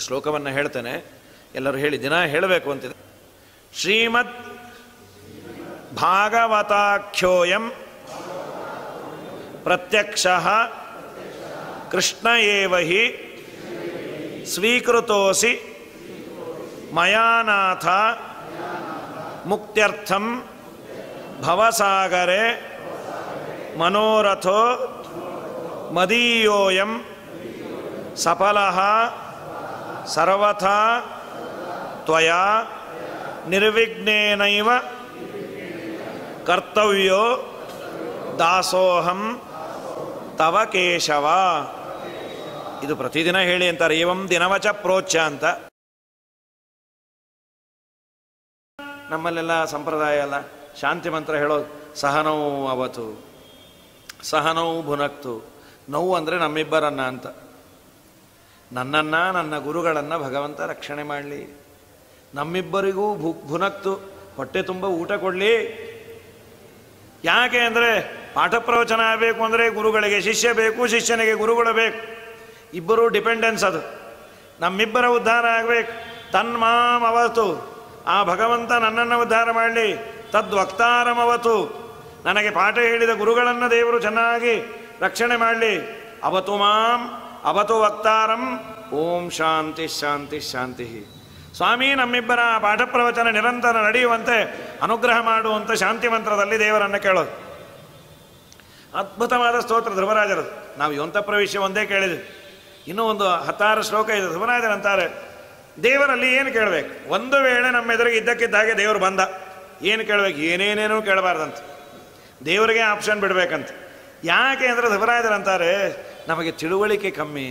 ಶ್ಲೋಕವನ್ನು ಹೇಳ್ತೇನೆ ಎಲ್ಲರೂ ಹೇಳಿ ದಿನ ಹೇಳಬೇಕು ಅಂತಿದೆ ಶ್ರೀಮದ್ ಭಾಗವತಾಖ್ಯೋಯಂ ಪ್ರತ್ಯಕ್ಷ ಕೃಷ್ಣ ಏವ ಹಿ ಸ್ವೀಕೃತೋಸಿ ಮಯಾನಾಥ ಮುಕ್ತ್ಯರ್ಥಂ ಭವಸಾಗರೆ ಮನೋರಥೋ ಮದೀಯೋಯಂ ಸಫಲಃ ಸರ್ವಥಾ ತ್ವಯಾ ನಿರ್ವಿಘ್ನೇನೈವ ಕರ್ತವ್ಯೋ ದಾಸೋಹಂ ತವ ಕೇಶವ ಇದು ಪ್ರತಿದಿನ ಹೇಳಿ ಅಂತಾರೆ ಏವಂ ದಿನವಚ ಪ್ರೋಚ್ಯ ಅಂತ ನಮ್ಮಲ್ಲೆಲ್ಲ ಸಂಪ್ರದಾಯ ಅಲ್ಲ ಶಾಂತಿ ಮಂತ್ರ ಹೇಳೋದು ಸಹನವು ಅವತು ಸಹನವು ಭುನಕ್ತು ನೋವು ಅಂದರೆ ನಮ್ಮಿಬ್ಬರನ್ನ ಅಂತ ನನ್ನನ್ನು ನನ್ನ ಗುರುಗಳನ್ನು ಭಗವಂತ ರಕ್ಷಣೆ ಮಾಡಲಿ ನಮ್ಮಿಬ್ಬರಿಗೂ ಭು ಭುನಕ್ತು ಹೊಟ್ಟೆ ತುಂಬ ಊಟ ಕೊಡಲಿ ಯಾಕೆ ಅಂದರೆ ಪಾಠ ಪ್ರವಚನ ಆಗಬೇಕು ಅಂದರೆ ಗುರುಗಳಿಗೆ ಶಿಷ್ಯ ಬೇಕು ಶಿಷ್ಯನಿಗೆ ಗುರುಗಳು ಬೇಕು ಇಬ್ಬರು ಡಿಪೆಂಡೆನ್ಸ್ ಅದು ನಮ್ಮಿಬ್ಬರ ಉದ್ಧಾರ ಆಗಬೇಕು ತನ್ಮಾಂ ಅವತು ಆ ಭಗವಂತ ನನ್ನನ್ನು ಉದ್ಧಾರ ಮಾಡಲಿ ತದ್ವಕ್ತಾರಮವತು ನನಗೆ ಪಾಠ ಹೇಳಿದ ಗುರುಗಳನ್ನು ದೇವರು ಚೆನ್ನಾಗಿ ರಕ್ಷಣೆ ಮಾಡಲಿ ಅವತು ಮಾಂ ಅವತು ವಕ್ತಾರಂ ಓಂ ಶಾಂತಿ ಶಾಂತಿ ಶಾಂತಿ ಸ್ವಾಮಿ ನಮ್ಮಿಬ್ಬರ ಪಾಠ ಪ್ರವಚನ ನಿರಂತರ ನಡೆಯುವಂತೆ ಅನುಗ್ರಹ ಮಾಡುವಂಥ ಶಾಂತಿ ಮಂತ್ರದಲ್ಲಿ ದೇವರನ್ನು ಕೇಳೋದು ಅದ್ಭುತವಾದ ಸ್ತೋತ್ರ ಧ್ರುವರಾಜರದು ನಾವು ಯೊಂತ ಪ್ರವೇಶ ಒಂದೇ ಕೇಳಿದ್ವಿ ಇನ್ನೂ ಒಂದು ಹತ್ತಾರು ಶ್ಲೋಕ ಇದೆ ಧ್ರುವರಾಜರಂತಾರೆ ದೇವರಲ್ಲಿ ಏನು ಕೇಳಬೇಕು ಒಂದು ವೇಳೆ ನಮ್ಮ ಎದುರಿಗೆ ಇದ್ದಕ್ಕಿದ್ದ ಹಾಗೆ ದೇವರು ಬಂದ ಏನು ಕೇಳಬೇಕು ಏನೇನೇನೂ ಕೇಳಬಾರ್ದಂತ ದೇವರಿಗೆ ಆಪ್ಷನ್ ಬಿಡಬೇಕಂತ ಯಾಕೆ ಅಂದರೆ ಧ್ರುವರಾಜರಂತಾರೆ ನಮಗೆ ತಿಳುವಳಿಕೆ ಕಮ್ಮಿ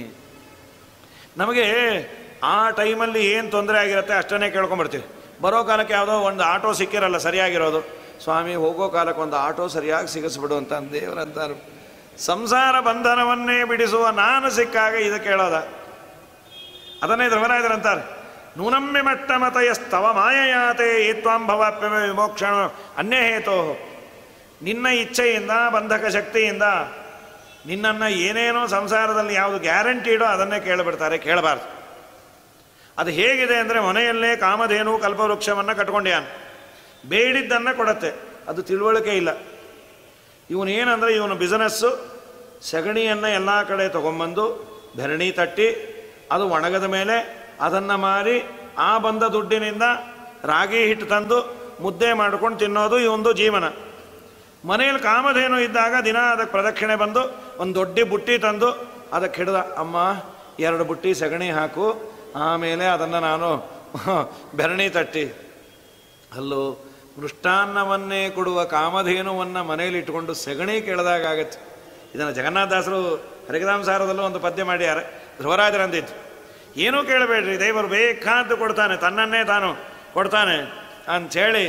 ನಮಗೆ ಆ ಟೈಮಲ್ಲಿ ಏನು ತೊಂದರೆ ಆಗಿರುತ್ತೆ ಅಷ್ಟನ್ನೇ ಕೇಳ್ಕೊಂಬರ್ತೀವಿ ಬರೋ ಕಾಲಕ್ಕೆ ಯಾವುದೋ ಒಂದು ಆಟೋ ಸಿಕ್ಕಿರಲ್ಲ ಸರಿಯಾಗಿರೋದು ಸ್ವಾಮಿ ಹೋಗೋ ಕಾಲಕ್ಕೆ ಒಂದು ಆಟೋ ಸರಿಯಾಗಿ ಸಿಗಿಸ್ಬಿಡು ಅಂತ ದೇವರಂತಾರೆ ಸಂಸಾರ ಬಂಧನವನ್ನೇ ಬಿಡಿಸುವ ನಾನು ಸಿಕ್ಕಾಗ ಇದು ಕೇಳೋದ ಅದನ್ನೇ ಧ್ರುವರಾಜರಂತಾರೆ ನೂನಮ್ಮೆ ಮಟ್ಟ ಮತಯಸ್ತವ ಮಾಯಯಾತೆ ಏತ್ವಾಂ ಭವಾಪ್ಯಮ ವಿಮೋಕ್ಷಣ ಅನ್ಯ ಹೇತೋ ನಿನ್ನ ಇಚ್ಛೆಯಿಂದ ಬಂಧಕ ಶಕ್ತಿಯಿಂದ ನಿನ್ನನ್ನು ಏನೇನೋ ಸಂಸಾರದಲ್ಲಿ ಯಾವುದು ಗ್ಯಾರಂಟಿಡೋ ಅದನ್ನೇ ಕೇಳಿಬಿಡ್ತಾರೆ ಕೇಳಬಾರ್ದು ಅದು ಹೇಗಿದೆ ಅಂದರೆ ಮನೆಯಲ್ಲೇ ಕಾಮಧೇನು ಕಲ್ಪವೃಕ್ಷವನ್ನು ಕಟ್ಕೊಂಡ್ಯಾನ ಬೇಡಿದ್ದನ್ನು ಕೊಡತ್ತೆ ಅದು ತಿಳುವಳಿಕೆ ಇಲ್ಲ ಇವನು ಏನಂದರೆ ಇವನು ಬಿಸ್ನೆಸ್ಸು ಸಗಣಿಯನ್ನು ಎಲ್ಲ ಕಡೆ ತೊಗೊಂಬಂದು ಬೆರಣಿ ತಟ್ಟಿ ಅದು ಒಣಗದ ಮೇಲೆ ಅದನ್ನು ಮಾರಿ ಆ ಬಂದ ದುಡ್ಡಿನಿಂದ ರಾಗಿ ಹಿಟ್ಟು ತಂದು ಮುದ್ದೆ ಮಾಡ್ಕೊಂಡು ತಿನ್ನೋದು ಇವೊಂದು ಜೀವನ ಮನೆಯಲ್ಲಿ ಕಾಮಧೇನು ಇದ್ದಾಗ ದಿನ ಅದಕ್ಕೆ ಪ್ರದಕ್ಷಿಣೆ ಬಂದು ಒಂದು ದೊಡ್ಡ ಬುಟ್ಟಿ ತಂದು ಅದಕ್ಕೆ ಹಿಡ್ದ ಅಮ್ಮ ಎರಡು ಬುಟ್ಟಿ ಸಗಣಿ ಹಾಕು ಆಮೇಲೆ ಅದನ್ನು ನಾನು ಬೆರಣಿ ತಟ್ಟಿ ಅಲ್ಲೋ ಮೃಷ್ಟಾನ್ನವನ್ನೇ ಕೊಡುವ ಕಾಮಧೇನುವನ್ನು ಮನೆಯಲ್ಲಿ ಇಟ್ಕೊಂಡು ಸೆಗಣಿ ಕೇಳಿದಾಗತ್ತೆ ಇದನ್ನು ಜಗನ್ನಾಥದಾಸರು ಹರಿಕದಾಂಸಾರದಲ್ಲೂ ಒಂದು ಪದ್ಯ ಮಾಡ್ಯಾರೆ ಧ್ರುವರಾಜರಂದಿತ್ತು ಏನೂ ಕೇಳಬೇಡ್ರಿ ದೇವರು ಬೇಕಾದ್ದು ಕೊಡ್ತಾನೆ ತನ್ನನ್ನೇ ತಾನು ಕೊಡ್ತಾನೆ ಅಂಥೇಳಿ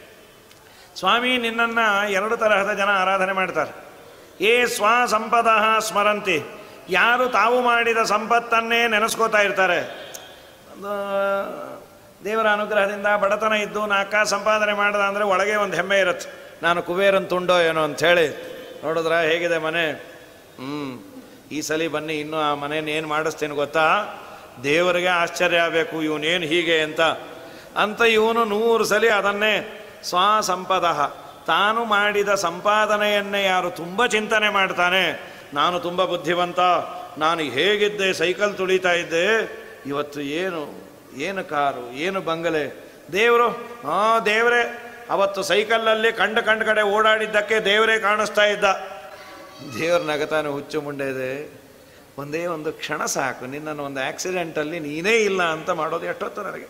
ಸ್ವಾಮಿ ನಿನ್ನನ್ನು ಎರಡು ತರಹದ ಜನ ಆರಾಧನೆ ಮಾಡ್ತಾರೆ ಏ ಸ್ವ ಸಂಪದ ಸ್ಮರಂತಿ ಯಾರು ತಾವು ಮಾಡಿದ ಸಂಪತ್ತನ್ನೇ ನೆನೆಸ್ಕೋತಾ ಇರ್ತಾರೆ ಒಂದು ದೇವರ ಅನುಗ್ರಹದಿಂದ ಬಡತನ ಇದ್ದು ನಾಲ್ಕ ಸಂಪಾದನೆ ಮಾಡ್ದ ಅಂದರೆ ಒಳಗೆ ಒಂದು ಹೆಮ್ಮೆ ಇರುತ್ತೆ ನಾನು ಕುಬೇರನ್ ತುಂಡೋ ಏನೋ ಅಂಥೇಳಿ ನೋಡಿದ್ರ ಹೇಗಿದೆ ಮನೆ ಹ್ಞೂ ಈ ಸಲ ಬನ್ನಿ ಇನ್ನೂ ಆ ಮನೇನ ಏನು ಮಾಡಿಸ್ತೀನಿ ಗೊತ್ತಾ ದೇವರಿಗೆ ಆಶ್ಚರ್ಯ ಆಗಬೇಕು ಇವನೇನು ಹೀಗೆ ಅಂತ ಅಂತ ಇವನು ನೂರು ಸಲ ಅದನ್ನೇ ಸ್ವಸಂಪದ ತಾನು ಮಾಡಿದ ಸಂಪಾದನೆಯನ್ನೇ ಯಾರು ತುಂಬ ಚಿಂತನೆ ಮಾಡ್ತಾನೆ ನಾನು ತುಂಬ ಬುದ್ಧಿವಂತ ನಾನು ಹೇಗಿದ್ದೆ ಸೈಕಲ್ ತುಳಿತಾ ಇದ್ದೆ ಇವತ್ತು ಏನು ಏನು ಕಾರು ಏನು ಬಂಗಲೆ ದೇವರು ಹಾಂ ದೇವರೇ ಅವತ್ತು ಸೈಕಲ್ಲಲ್ಲಿ ಕಂಡ ಕಂಡ ಕಡೆ ಓಡಾಡಿದ್ದಕ್ಕೆ ದೇವರೇ ಕಾಣಿಸ್ತಾ ಇದ್ದ ದೇವ್ರ ನಗತಾನೆ ಹುಚ್ಚು ಮುಂಡೆ ಇದೆ ಒಂದೇ ಒಂದು ಕ್ಷಣ ಸಾಕು ನಿನ್ನನ್ನು ಒಂದು ಆಕ್ಸಿಡೆಂಟಲ್ಲಿ ನೀನೇ ಇಲ್ಲ ಅಂತ ಮಾಡೋದು ಎಷ್ಟೊತ್ತು ನನಗೆ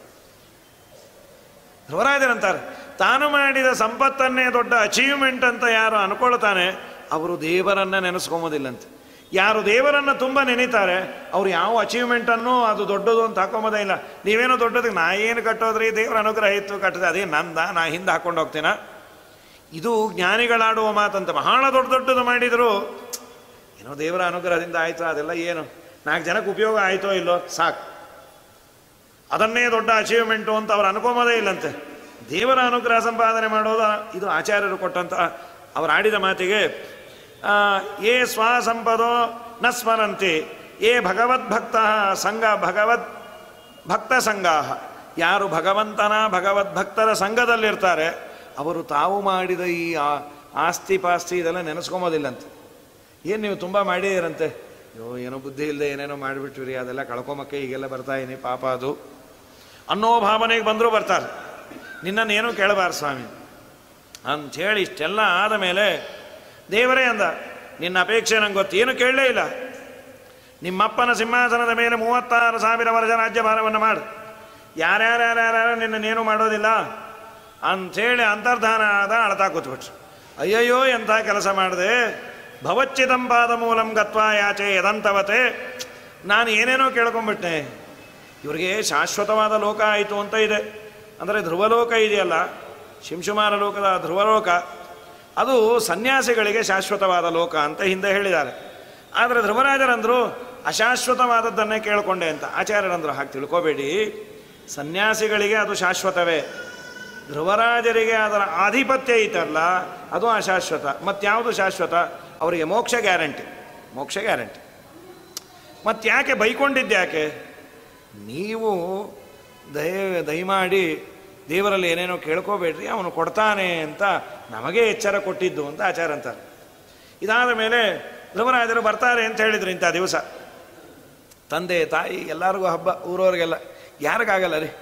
ಧ್ರುವರಾಜರಂತಾರೆ ತಾನು ಮಾಡಿದ ಸಂಪತ್ತನ್ನೇ ದೊಡ್ಡ ಅಚೀವ್ಮೆಂಟ್ ಅಂತ ಯಾರು ಅನ್ಕೊಳ್ತಾನೆ ಅವರು ದೇವರನ್ನ ನೆನೆಸ್ಕೊಂಬೋದಿಲ್ಲಂತೆ ಯಾರು ದೇವರನ್ನು ತುಂಬ ನೆನೀತಾರೆ ಅವ್ರು ಯಾವ ಅಚೀವ್ಮೆಂಟನ್ನು ಅದು ದೊಡ್ಡದು ಅಂತ ಹಾಕೊಂಬೋದೇ ಇಲ್ಲ ನೀವೇನೋ ದೊಡ್ಡದಕ್ಕೆ ನಾ ಏನು ಕಟ್ಟೋದ್ರಿ ದೇವರ ಅನುಗ್ರಹ ಇತ್ತು ಕಟ್ಟದೆ ಅದೇ ನಂದ ನಾ ಹಿಂದೆ ಹಾಕೊಂಡು ಹೋಗ್ತೀನ ಇದು ಜ್ಞಾನಿಗಳಾಡುವ ಮಾತಂತ ಬಹಳ ದೊಡ್ಡ ದೊಡ್ಡದು ಮಾಡಿದರು ಏನೋ ದೇವರ ಅನುಗ್ರಹದಿಂದ ಆಯಿತು ಅದೆಲ್ಲ ಏನು ನಾಲ್ಕು ಜನಕ್ಕೆ ಉಪಯೋಗ ಆಯಿತೋ ಇಲ್ಲೋ ಸಾಕು ಅದನ್ನೇ ದೊಡ್ಡ ಅಚೀವ್ಮೆಂಟು ಅಂತ ಅವ್ರು ಅನ್ಕೊಂಬೋದೇ ಇಲ್ಲಂತೆ ದೇವರ ಅನುಗ್ರಹ ಸಂಪಾದನೆ ಮಾಡೋದು ಇದು ಆಚಾರ್ಯರು ಕೊಟ್ಟಂತ ಅವ್ರು ಆಡಿದ ಮಾತಿಗೆ ಆ, ಯೇ ಸ್ವಸಂಪದೋ ನ ಸ್ಮರಂತಿ ಯೇ ಭಗವದ್ಭಕ್ತ ಸಂಘ ಭಗವದ್ ಭಕ್ತ ಸಂಗಾಹ ಯಾರು ಭಗವಂತನ ಭಗವದ್ಭಕ್ತರ ಸಂಘದಲ್ಲಿರ್ತಾರೆ ಅವರು ತಾವು ಮಾಡಿದ ಈ ಆ- ಆಸ್ತಿ ಪಾಸ್ತಿ ಇದೆಲ್ಲ ನೆನೆಸ್ಕೊಂಬೋದಿಲ್ಲಂತೆ ಏನು ನೀವು ತುಂಬ ಮಾಡಿದ್ದೀರಂತೆ ಅಯ್ಯೋ ಏನೋ ಬುದ್ಧಿ ಇಲ್ಲದೆ ಏನೇನೋ ಮಾಡಿಬಿಟ್ವಿರಿ ಅದೆಲ್ಲ ಕಳ್ಕೊಂಬಕ್ಕೆ ಈಗೆಲ್ಲ ಬರ್ತಾ ಇದೀನಿ ಪಾಪ ಅದು ಅನ್ನೋ ಭಾವನೆಗೆ ಬಂದರೂ ಬರ್ತಾರೆ ನಿನ್ನನ್ನು ಏನೂ ಕೇಳಬಾರ್ದು ಸ್ವಾಮಿ ಅಂಥೇಳಿ ಇಷ್ಟೆಲ್ಲ ಆದ ಮೇಲೆ ದೇವರೇ ಅಂದ ನಿನ್ನ ಅಪೇಕ್ಷೆ ನಂಗೆ ಗೊತ್ತು ಏನು ಕೇಳಲೇ ಇಲ್ಲ ನಿಮ್ಮಪ್ಪನ ಸಿಂಹಾಸನದ ಮೇಲೆ ಮೂವತ್ತಾರು ಸಾವಿರ ವರ್ಷ ರಾಜ್ಯಭಾರವನ್ನು ಮಾಡು ಯಾರ್ಯಾರ್ಯಾರ್ಯಾರು ನಿನ್ನನ್ನೇನು ಮಾಡೋದಿಲ್ಲ ಅಂಥೇಳಿ ಅಂತರ್ಧಾನ ಆದ ಅಳ್ತಾ ಕೂತ್ಬಿಟ್ರು ಅಯ್ಯಯ್ಯೋ ಎಂಥ ಕೆಲಸ ಮಾಡಿದೆ ಭವಚ್ಚಿದಂಪಾದ ಮೂಲಂ ಗತ್ವಾ ಯಾಚೆ ಯದಂತವತೆ ನಾನು ಏನೇನೋ ಕೇಳ್ಕೊಂಬಿಟ್ಟೆ ಇವ್ರಿಗೆ ಶಾಶ್ವತವಾದ ಲೋಕ ಆಯಿತು ಅಂತ ಇದೆ ಅಂದರೆ ಧ್ರುವಲೋಕ ಇದೆಯಲ್ಲ ಶಿಂಶುಮಾರ ಲೋಕದ ಧ್ರುವಲೋಕ ಅದು ಸನ್ಯಾಸಿಗಳಿಗೆ ಶಾಶ್ವತವಾದ ಲೋಕ ಅಂತ ಹಿಂದೆ ಹೇಳಿದ್ದಾರೆ ಆದರೆ ಧ್ರುವರಾಜರಂದರು ಅಶಾಶ್ವತವಾದದ್ದನ್ನೇ ಕೇಳಿಕೊಂಡೆ ಅಂತ ಆಚಾರ್ಯರಂದರು ಹಾಗೆ ತಿಳ್ಕೋಬೇಡಿ ಸನ್ಯಾಸಿಗಳಿಗೆ ಅದು ಶಾಶ್ವತವೇ ಧ್ರುವರಾಜರಿಗೆ ಅದರ ಆಧಿಪತ್ಯ ಐತಲ್ಲ ಅದು ಅಶಾಶ್ವತ ಮತ್ಯಾವುದು ಶಾಶ್ವತ ಅವರಿಗೆ ಮೋಕ್ಷ ಗ್ಯಾರಂಟಿ ಮೋಕ್ಷ ಗ್ಯಾರಂಟಿ ಮತ್ತ್ಯಾಕೆ ಬೈಕೊಂಡಿದ್ದ್ಯಾಕೆ ನೀವು ದಯ ದಯಮಾಡಿ ದೇವರಲ್ಲಿ ಏನೇನೋ ಕೇಳ್ಕೋಬೇಡ್ರಿ ಅವನು ಕೊಡ್ತಾನೆ ಅಂತ ನಮಗೆ ಎಚ್ಚರ ಕೊಟ್ಟಿದ್ದು ಅಂತ ಆಚಾರ ಅಂತಾರೆ ಇದಾದ ಮೇಲೆ ಧ್ರುವರಾಜರು ಬರ್ತಾರೆ ಅಂತ ಹೇಳಿದ್ರು ಇಂಥ ದಿವಸ ತಂದೆ ತಾಯಿ ಎಲ್ಲರಿಗೂ ಹಬ್ಬ ಊರವ್ರಿಗೆಲ್ಲ ಯಾರಿಗಾಗಲ್ಲ ರೀ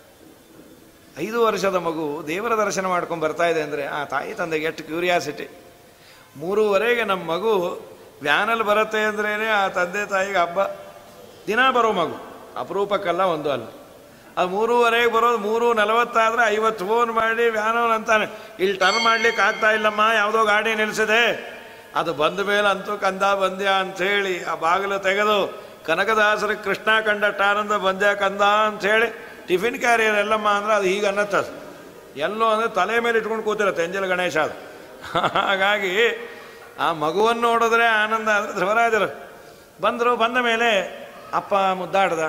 ಐದು ವರ್ಷದ ಮಗು ದೇವರ ದರ್ಶನ ಮಾಡ್ಕೊಂಡು ಬರ್ತಾ ಇದೆ ಅಂದರೆ ಆ ತಾಯಿ ತಂದೆಗೆ ಎಷ್ಟು ಕ್ಯೂರಿಯಾಸಿಟಿ ಮೂರುವರೆಗೆ ನಮ್ಮ ಮಗು ವ್ಯಾನಲ್ಲಿ ಬರುತ್ತೆ ಅಂದ್ರೇ ಆ ತಂದೆ ತಾಯಿಗೆ ಹಬ್ಬ ದಿನ ಬರೋ ಮಗು ಅಪರೂಪಕ್ಕಲ್ಲ ಒಂದು ಅಲ್ಲ ಅದು ಮೂರುವರೆಗೆ ಬರೋದು ಮೂರು ನಲವತ್ತಾದ್ರೆ ಐವತ್ತು ಫೋನ್ ಮಾಡಿ ವ್ಯಾನವನ್ ಅಂತಾನೆ ಇಲ್ಲಿ ಟರ್ನ್ ಮಾಡ್ಲಿಕ್ಕೆ ಆಗ್ತಾ ಇಲ್ಲಮ್ಮ ಯಾವುದೋ ಗಾಡಿ ನಿಲ್ಲಿಸಿದೆ ಅದು ಬಂದ ಮೇಲೆ ಅಂತೂ ಕಂದ ಬಂದ್ಯ ಅಂಥೇಳಿ ಆ ಬಾಗಿಲು ತೆಗೆದು ಕನಕದಾಸರ ಕೃಷ್ಣ ಕಂಡಟ್ಟ ಆನಂದ ಬಂದ್ಯ ಕಂದ ಅಂಥೇಳಿ ಟಿಫಿನ್ ಕ್ಯಾರಿಯರ್ ಎಲ್ಲಮ್ಮ ಅಂದ್ರೆ ಅದು ಹೀಗೆ ಅನ್ನತ್ತದು ಎಲ್ಲೋ ಅಂದರೆ ತಲೆ ಮೇಲೆ ಇಟ್ಕೊಂಡು ಕೂತಿರುತ್ತೆ ಎಂಜಲ್ ಗಣೇಶ ಅದು ಹಾಗಾಗಿ ಆ ಮಗುವನ್ನು ನೋಡಿದ್ರೆ ಆನಂದ ಅಂದರೆ ಧ್ರುವರಾಜರು ಬಂದರು ಬಂದ ಮೇಲೆ ಅಪ್ಪ ಮುದ್ದಾಡ್ದ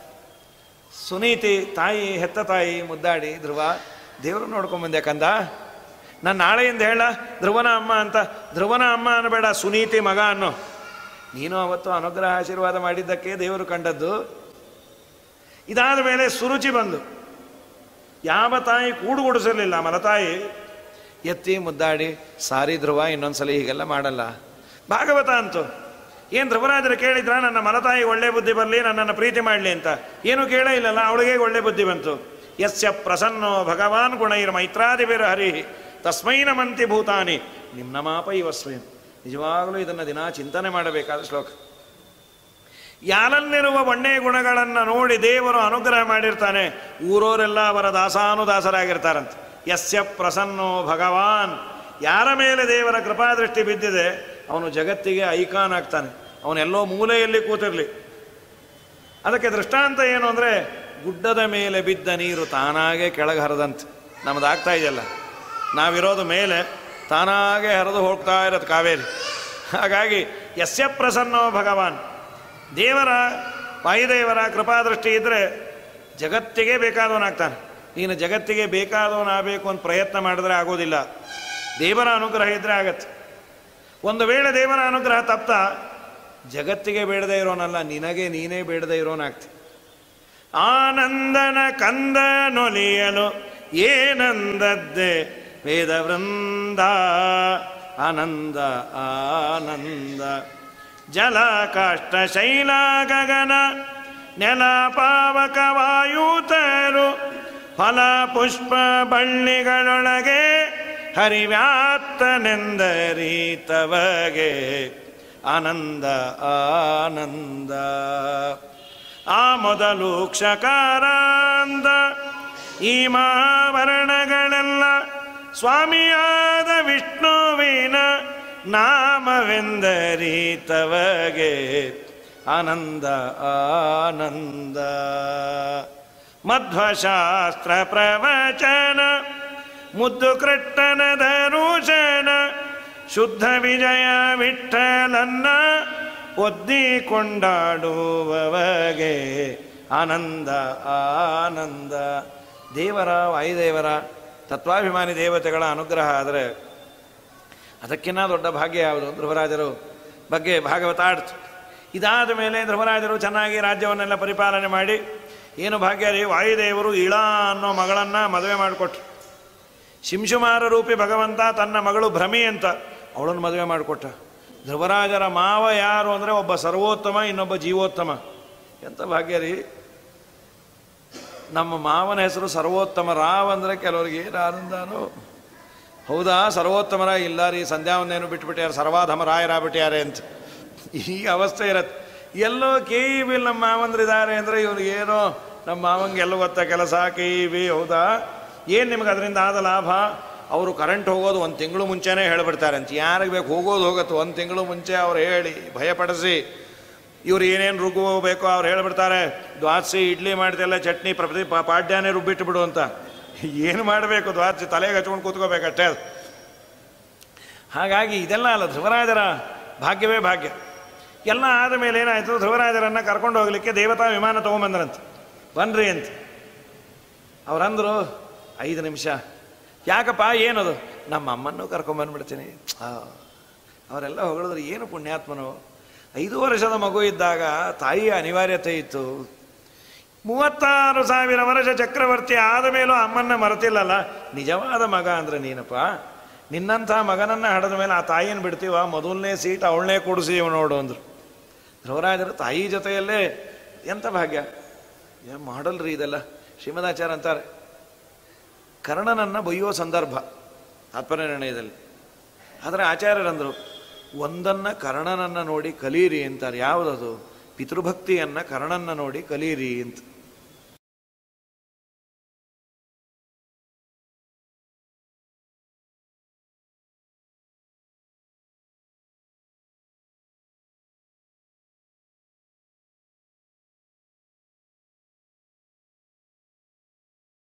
ಸುನೀತಿ ತಾಯಿ ಹೆತ್ತ ತಾಯಿ ಮುದ್ದಾಡಿ ಧ್ರುವ ದೇವರು ನೋಡ್ಕೊಂಬಂದೆ ಕಂದ ನಾನು ನಾಳೆಯಿಂದ ಹೇಳ ಧ್ರುವನ ಅಮ್ಮ ಅಂತ ಧ್ರುವನ ಅಮ್ಮ ಅನ್ನಬೇಡ ಸುನೀತಿ ಮಗ ಅನ್ನೋ ನೀನು ಅವತ್ತು ಅನುಗ್ರಹ ಆಶೀರ್ವಾದ ಮಾಡಿದ್ದಕ್ಕೆ ದೇವರು ಕಂಡದ್ದು ಇದಾದ ಮೇಲೆ ಸುರುಚಿ ಬಂದು ಯಾವ ತಾಯಿ ಕೂಡುಗುಡಿಸಿರ್ಲಿಲ್ಲ ಮಲತಾಯಿ ಎತ್ತಿ ಮುದ್ದಾಡಿ ಸಾರಿ ಧ್ರುವ ಇನ್ನೊಂದ್ಸಲ ಹೀಗೆಲ್ಲ ಮಾಡಲ್ಲ ಭಾಗವತ ಅಂತು ಏನು ಧ್ರುವರಾಜರು ಕೇಳಿದ್ರ ನನ್ನ ಮಲತಾಯಿ ಒಳ್ಳೆ ಬುದ್ಧಿ ಬರಲಿ ನನ್ನನ್ನು ಪ್ರೀತಿ ಮಾಡಲಿ ಅಂತ ಏನು ಕೇಳೇ ಇಲ್ಲಲ್ಲ ಅವಳಿಗೆ ಒಳ್ಳೆ ಬುದ್ಧಿ ಬಂತು ಯಸ್ಯ ಪ್ರಸನ್ನೋ ಭಗವಾನ್ ಗುಣೈರ್ ಮೈತ್ರಾದಿವಿರ ಹರಿ ತಸ್ಮೈ ನಮಂತಿ ಭೂತಾನಿ ನಿಮ್ನಮಾಪ ಇವ ಸ್ವಯಂ ನಿಜವಾಗಲೂ ಇದನ್ನು ದಿನ ಚಿಂತನೆ ಮಾಡಬೇಕಾದ ಶ್ಲೋಕ ಯಾರಲ್ಲಿರುವ ಒಳ್ಳೆಯ ಗುಣಗಳನ್ನು ನೋಡಿ ದೇವರು ಅನುಗ್ರಹ ಮಾಡಿರ್ತಾನೆ ಊರೋರೆಲ್ಲ ಅವರ ದಾಸಾನುದಾಸರಾಗಿರ್ತಾರಂತೆ ಯಸ್ಯ ಪ್ರಸನ್ನೋ ಭಗವಾನ್ ಯಾರ ಮೇಲೆ ದೇವರ ಕೃಪಾದೃಷ್ಟಿ ಬಿದ್ದಿದೆ ಅವನು ಜಗತ್ತಿಗೆ ಐಕಾನ್ ಆಗ್ತಾನೆ ಅವನೆಲ್ಲೋ ಮೂಲೆಯಲ್ಲಿ ಕೂತಿರಲಿ ಅದಕ್ಕೆ ದೃಷ್ಟಾಂತ ಏನು ಅಂದರೆ ಗುಡ್ಡದ ಮೇಲೆ ಬಿದ್ದ ನೀರು ತಾನಾಗೆ ಕೆಳಗೆ ಹರಿದಂತೆ ನಮ್ದು ಆಗ್ತಾ ಇದೆಯಲ್ಲ ನಾವಿರೋದು ಮೇಲೆ ತಾನಾಗೆ ಹರಿದು ಹೋಗ್ತಾ ಇರೋದು ಕಾವೇರಿ ಹಾಗಾಗಿ ಯಸ್ಯ ಪ್ರಸನ್ನೋ ಭಗವಾನ್ ದೇವರ ವಾಯುದೇವರ ಕೃಪಾದೃಷ್ಟಿ ಇದ್ದರೆ ಜಗತ್ತಿಗೆ ಬೇಕಾದವನಾಗ್ತಾನೆ ನೀನು ಜಗತ್ತಿಗೆ ಬೇಕಾದವನಾಗಬೇಕು ಅಂತ ಪ್ರಯತ್ನ ಮಾಡಿದ್ರೆ ಆಗೋದಿಲ್ಲ ದೇವರ ಅನುಗ್ರಹ ಇದ್ದರೆ ಆಗತ್ತೆ ಒಂದು ವೇಳೆ ದೇವರ ಅನುಗ್ರಹ ತಪ್ಪ ಜಗತ್ತಿಗೆ ಬೇಡದೇ ಇರೋನಲ್ಲ ನಿನಗೆ ನೀನೇ ಬೇಡದೇ ಇರೋನಾಗ್ತಿ ಆನಂದನ ಕಂದ ನೊಲಿಯಲು ಏನಂದದ್ದೆ ವೇದವೃಂದ ಆನಂದ ಆನಂದ ಜಲ ಕಾಷ್ಟ ಶೈಲ ಗಗನ ನೆಲ ಪಾವಕ ವಾಯುತರು ಫಲ ಪುಷ್ಪ ಬಳ್ಳಿಗಳೊಳಗೆ ಹರಿವ್ಯಾತ್ತನೆಂದರೀತವಗೆ ಆನಂದ ಆನಂದ ಆ ಮೊದಲು ಕ್ಷಕಾರಾಂದ ಈ ಮಹಾವರಣಗಳೆಲ್ಲ ಸ್ವಾಮಿಯಾದ ವಿಷ್ಣುವಿನ ನಾಮವೆಂದರೀತವಗೆ ಆನಂದ ಆನಂದ ಮಧ್ವಶಾಸ್ತ್ರ ಪ್ರವಚನ ಮುದ್ದು ಕೃಟ್ಟನ ಧರುಷನ ಶುದ್ಧ ವಿಜಯ ವಿಠಲನ್ನ ಒದ್ದಿ ಕೊಂಡಾಡುವವಗೆ ಆನಂದ ಆನಂದ ದೇವರ ವಾಯುದೇವರ ತತ್ವಾಭಿಮಾನಿ ದೇವತೆಗಳ ಅನುಗ್ರಹ ಆದರೆ ಅದಕ್ಕಿನ್ನ ದೊಡ್ಡ ಭಾಗ್ಯ ಯಾವುದು ಧ್ರುವರಾಜರು ಬಗ್ಗೆ ಭಾಗವತ ಆಡ್ತು ಇದಾದ ಮೇಲೆ ಧ್ರುವರಾಜರು ಚೆನ್ನಾಗಿ ರಾಜ್ಯವನ್ನೆಲ್ಲ ಪರಿಪಾಲನೆ ಮಾಡಿ ಏನು ಭಾಗ್ಯ ರೀ ವಾಯುದೇವರು ಇಳ ಅನ್ನೋ ಮಗಳನ್ನು ಮದುವೆ ಮಾಡಿಕೊಟ್ರು ಶಿಂಶುಮಾರ ರೂಪಿ ಭಗವಂತ ತನ್ನ ಮಗಳು ಭ್ರಮಿ ಅಂತ ಅವಳನ್ನು ಮದುವೆ ಮಾಡಿಕೊಟ್ಟ ಧ್ರುವರಾಜರ ಮಾವ ಯಾರು ಅಂದರೆ ಒಬ್ಬ ಸರ್ವೋತ್ತಮ ಇನ್ನೊಬ್ಬ ಜೀವೋತ್ತಮ ಎಂಥ ಭಾಗ್ಯ ರೀ ನಮ್ಮ ಮಾವನ ಹೆಸರು ಸರ್ವೋತ್ತಮ ರಾವ್ ಅಂದರೆ ಕೆಲವರಿಗೆ ಏನು ಆನಂದನೋ ಹೌದಾ ಸರ್ವೋತ್ತಮರ ಇಲ್ಲ ರೀ ಸಂಧ್ಯಾವಂದೇನು ಬಿಟ್ಬಿಟ್ಟಾರೆ ಸರ್ವಾಧಮ ರಾಯರಾಗ್ಬಿಟ್ಟಾರೆ ಅಂತ ಈ ಅವಸ್ಥೆ ಇರತ್ತೆ ಎಲ್ಲೋ ಕೆ ಇ ಬಿಲ್ ನಮ್ಮ ಮಾವಂದ್ರಿದ್ದಾರೆ ಅಂದರೆ ಇವ್ರಿಗೆ ಏನೋ ನಮ್ಮ ಮಾವಂಗೆ ಎಲ್ಲ ಗೊತ್ತ ಕೆಲಸ ಕೆ ಇ ಬಿ ಹೌದಾ ಏನು ನಿಮ್ಗೆ ಅದರಿಂದ ಆದ ಲಾಭ ಅವರು ಕರೆಂಟ್ ಹೋಗೋದು ಒಂದು ತಿಂಗಳು ಮುಂಚೆನೇ ಹೇಳಿಬಿಡ್ತಾರೆ ಅಂತ ಯಾರಿಗೆ ಬೇಕು ಹೋಗೋದು ಹೋಗುತ್ತೆ ಒಂದು ತಿಂಗಳು ಮುಂಚೆ ಅವ್ರು ಹೇಳಿ ಭಯಪಡಿಸಿ ಇವ್ರು ಏನೇನು ರುಗ್ಗು ಬೇಕೋ ಅವ್ರು ಹೇಳಿಬಿಡ್ತಾರೆ ದ್ವಾಸಿ ಇಡ್ಲಿ ಮಾಡ್ತಿಲ್ಲ ಚಟ್ನಿ ಪ್ರತಿ ಪಾ- ಪಾಡ್ಯನೇ ರುಬ್ಬಿಟ್ಟು ಬಿಡು ಅಂತ ಏನು ಮಾಡಬೇಕು ದ್ವಾಸಿ ತಲೆಗೆ ಹಚ್ಕೊಂಡು ಕೂತ್ಕೋಬೇಕಷ್ಟೇ ಅದು ಹಾಗಾಗಿ ಇದೆಲ್ಲ ಅಲ್ಲ ಧ್ರುವರಾಜರ ಭಾಗ್ಯವೇ ಭಾಗ್ಯ ಎಲ್ಲ ಆದ ಮೇಲೆ ಏನಾಯಿತು ಧ್ರುವರಾಜರನ್ನು ಕರ್ಕೊಂಡು ಹೋಗ್ಲಿಕ್ಕೆ ದೇವತಾ ವಿಮಾನ ತೊಗೊಂಬಂದ್ರಂತೆ ಬನ್ರಿ ಅಂತ ಅವ್ರಂದ್ರು ಐದು ನಿಮಿಷ ಯಾಕಪ್ಪ ಏನದು ನಮ್ಮ ಅಮ್ಮನ್ನು ಕರ್ಕೊಂಬಂದ್ಬಿಡ್ತೀನಿ ಆ, ಅವರೆಲ್ಲ ಹೊಗಳಿದ್ರು ಏನು ಪುಣ್ಯಾತ್ಮನು ಐದು ವರ್ಷದ ಮಗು ಇದ್ದಾಗ ತಾಯಿಯ ಅನಿವಾರ್ಯತೆ ಇತ್ತು ಮೂವತ್ತಾರು ಸಾವಿರ ವರ್ಷ ಚಕ್ರವರ್ತಿ ಆದ ಮೇಲೂ ಅಮ್ಮನ್ನ ಮರೆತಿಲ್ಲಲ್ಲ ನಿಜವಾದ ಮಗ ಅಂದ್ರೆ ನೀನಪ್ಪ ನಿನ್ನಂಥ ಮಗನನ್ನು ಹಡೆದ ಮೇಲೆ ಆ ತಾಯಿಯನ್ನು ಬಿಡ್ತೀವ ಮೊದಲನೇ ಸೀಟ್ ಅವಳನ್ನೇ ಕೊಡಿಸಿ ನೋಡು ಅಂದ್ರು ಧ್ರುವರಾಜರು ತಾಯಿ ಜೊತೆಯಲ್ಲೇ ಎಂಥ ಭಾಗ್ಯ ಏನು ಮಾಡಲ್ರಿ ಇದೆಲ್ಲ ಶ್ರೀಮದಾಚಾರ್ಯ ಅಂತಾರೆ ಕರ್ಣನನ್ನು ಬೈಯೋ ಸಂದರ್ಭ ತಾತ್ಪರ್ಯ ನಿರ್ಣಯದಲ್ಲಿ ಆದರೆ ಆಚಾರ್ಯರಂದರು ಒಂದನ್ನು ಕರ್ಣನನ್ನು ನೋಡಿ ಕಲೀರಿ ಅಂತಾರೆ ಯಾವುದದು ಪಿತೃಭಕ್ತಿಯನ್ನು ಕರ್ಣನ್ನ ನೋಡಿ ಕಲೀರಿ ಅಂತ